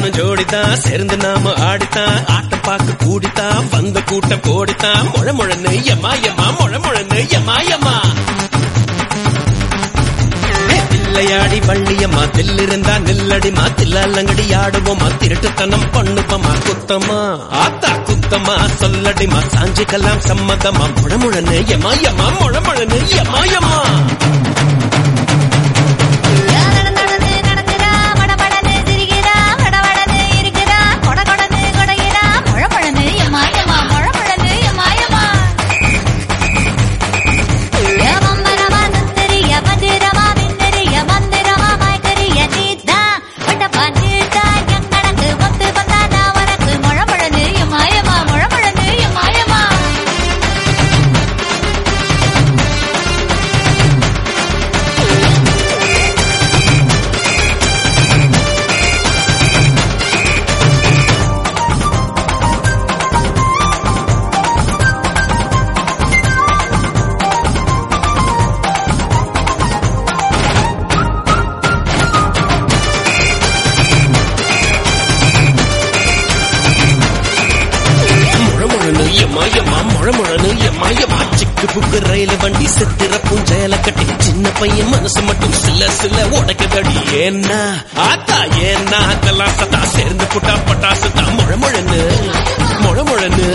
நானும் ஜோடித்தான் சேர்ந்து நாம ஆடித்தான் ஆட்டம் பார்க்க கூடித்தான் வந்த கூட்டம் கோடித்தான் முழ முழன்னு எம்மா எம்மா முழ முழன்னு எம்மா எம்மா தில்லையாடி வள்ளியம்மா தில்லிருந்தா நில்லடிமா தில்லாலங்கடி ஆடுவோமா திருட்டுத்தனம் பண்ணுவோமா குத்தமா ஆத்தா குத்தமா சொல்லடிமா சாஞ்சிக்கலாம் சம்மதமா முழமுழன்னு எம்மா எம்மா முழமுழன்னு எம்மா எம்மா நடந்து நடந்து நடக்குறா மடமடன்னு சிரிக்கிறா வடவடன்னு இருக்கிறா கொட கொடன்னு கொடைகிறா முழமுழன்னு எம்மா எம்மா முழமுழன்னு எம்மா எம்மா ஏமம்பரமா நுத்தரிய மந்திரமா மின்னறிய மந்திரமா மயக்கரிய நீதா வட்ட பாண்டிதா எங்கனக்கு ஒத்து வந்தா நான் உனக்கு முழமுழன்னு எம்மா எம்மா முழமுழன்னு எம்மா எம்மா முழமுழனு எம்மா எம்மா முழமுழனு எம்மா எம்மா சிக்கு புக்கு ரயில் வண்டி சித்திர பூஞ்சையில கட்டி சின்ன பையன் மனசு மட்டும் சில சில உடைக்குதடி ஏன்னா ஆத்தா ஏன்னா அதெல்லாம் சத்தா சேர்ந்து புட்டா பட்டாசு தான் முழமுழனு முழமுழனு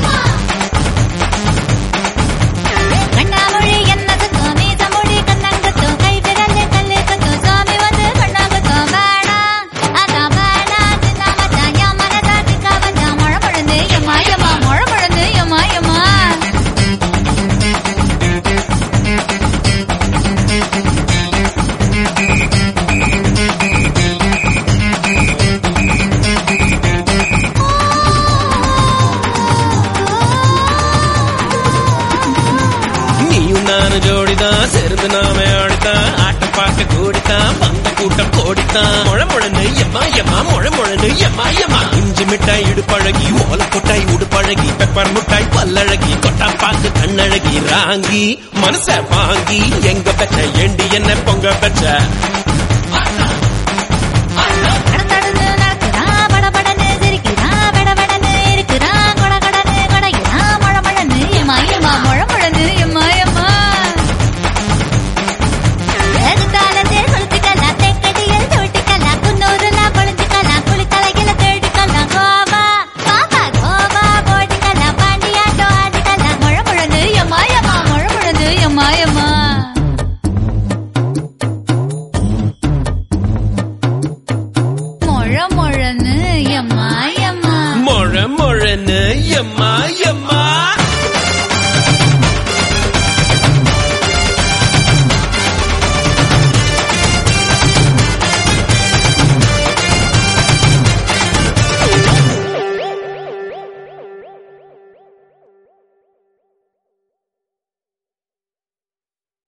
கண்ணாமொழி என்னதுக்கும் மீசமொழி கண்ணங்கத்தும் கை விரல் கல்லு கத்தும் சுவாமி வந்து கண்ணாங்கத்தும் வேணாம் அதான் வேணாம் சின்ன மச்சான் என் மனசா திக்கா வச்சான் மழை பொழுந்து எம்மா எம்மா மழை பொழுந்து எம்மா எம்மா நீயும் நானும் ஜோடிதான் சேர்ந்து நாம ஆடித்தான் ஆட்டம் பார்க்க கூடித்தான் வந்த கூட்டம் கோடித்தான் முழமுழனு எம்மா எம்மா முழமுழனு எம்மா எம்மா இஞ்சி மிட்டாய் இடுப்பழகி ஓல கொட்டாய் உடுப்பழகி பெப்பர் முட்டாய் பல்லழகி கொட்டா பாக்கு கண்ணழகி ராங்கி மனச வாங்கி எங்க பெற்ற ஏண்டி என்ன பொங்க பெற்ற